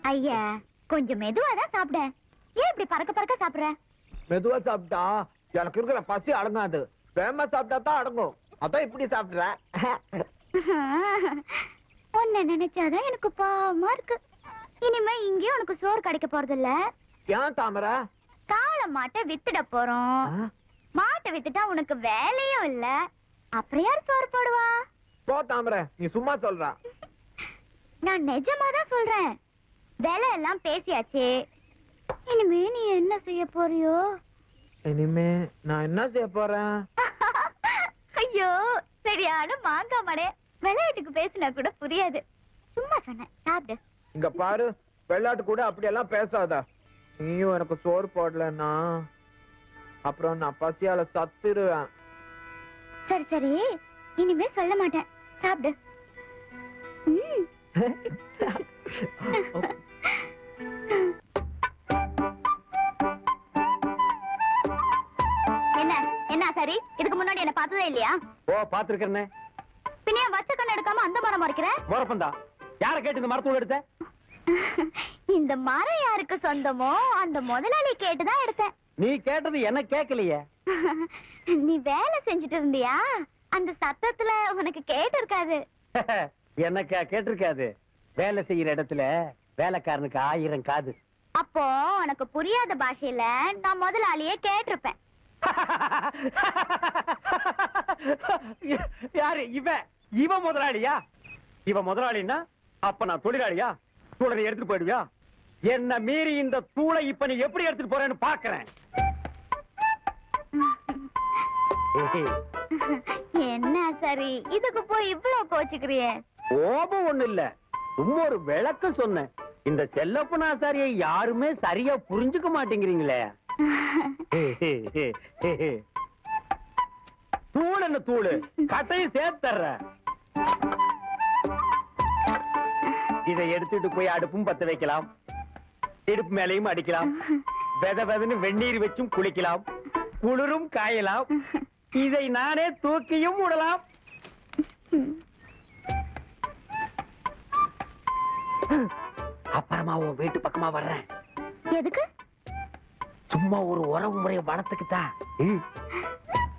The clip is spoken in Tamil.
ஐயா கொஞ்சம் மெதுவா தான் சாப்பிட ஏன் இப்படி பறக்க பறக்க சாப்பிடுற மெதுவா சாப்பிட்டா எனக்கு இருக்கிற பசி அடங்காது வேகமா சாப்பிட்டா தான் அடங்கும் அதான் இப்படி சாப்பிடுறேன் உன்னை நினைச்சாதான் எனக்கு பாவமா இருக்கு இனிமே இங்கேயும் உனக்கு சோறு கிடைக்க போறதில்ல ஏன் தாமரை காளை மாட்டை வித்துட போறோம் ஆ? மாட்டை வித்துட்டா உனக்கு வேலையும் இல்ல அப்புறம் யார் சோறு போடுவா போ தாமரை நீ சும்மா சொல்ற நான் நிஜமா தான் சொல்றேன் விலை எல்லாம் பேசியாச்சு இனிமே நீ என்ன செய்ய போறியோ இனிமே நான் என்ன செய்ய போறேன் ஐயோ சரியான மாங்காய் மடே விளையாட்டுக்கு பேசினா கூட புரியாது சும்மா சொன்னேன் சாப்பிடு இங்க பாரு வெள்ளாட்டு கூட அப்படியெல்லாம் பேசாத நீயும் எனக்கு சோறு போடலன்னா அப்புறம் நான் பசியால சத்துருவேன் சரி சரி இனிமே சொல்ல மாட்டேன் சாப்பிடு ம். என்ன என்ன சரி இதுக்கு முன்னாடி என்ன பார்த்ததே இல்லையா ஓ பாத்துருக்கேன் பின்ன ஏன் வச்ச கண்ணு எடுக்காம அந்த மரம் மறைக்கிற முறப்பந்தா யார கேட்டு இந்த மரத்தூள் எடுத்த இந்த மரம் யாருக்கு சொந்தமோ அந்த முதலாளி கேட்டுதான் எடுத்தேன் நீ கேட்டது என்ன கேட்கலையே நீ வேலை செஞ்சுட்டு இருந்தியா அந்த சத்தத்துல உனக்கு கேட்டு இருக்காது எனக்கு கேட்டிருக்காது வேலை செய்யற இடத்துல வேலைக்காரனுக்கு ஆயிரம் காது அப்போ உனக்கு புரியாத பாஷையில நான் முதலாளியே கேட்டிருப்பேன் யாரு இவன் இவன் முதலாளியா இவன் முதலாளின்னா அப்ப நான் தொழிலாளியா தூளை எடுத்துட்டு போயிடுவியா என்ன மீறி இந்த தூளை இப்ப நீ எப்படி எடுத்துட்டு போறேன்னு பாக்குறேன் என்ன சரி இதுக்கு போய் இவ்வளவு கோச்சுக்கிறியே கோபம் ஒண்ணு இல்ல சும்மா ஒரு விளக்கம் சொன்னேன் இந்த செல்லப்பனாசாரியை யாருமே சரியா புரிஞ்சுக்க மாட்டேங்கிறீங்களே தூள் என்ன தூளு கட்டையும் சேர்த்தர்ற இதை எடுத்துட்டு போய் அடுப்பும் பத்த வைக்கலாம் இடுப்பு மேலையும் அடிக்கலாம் வெத வெதன்னு வெந்நீர் வச்சும் குளிக்கலாம் குளிரும் காயலாம் இதை நானே தூக்கியும் விடலாம் அப்புறமா உன் வீட்டு பக்கமா வர்றேன் எதுக்கு சும்மா ஒரு உறவு முறைய வளர்த்துக்கிட்டா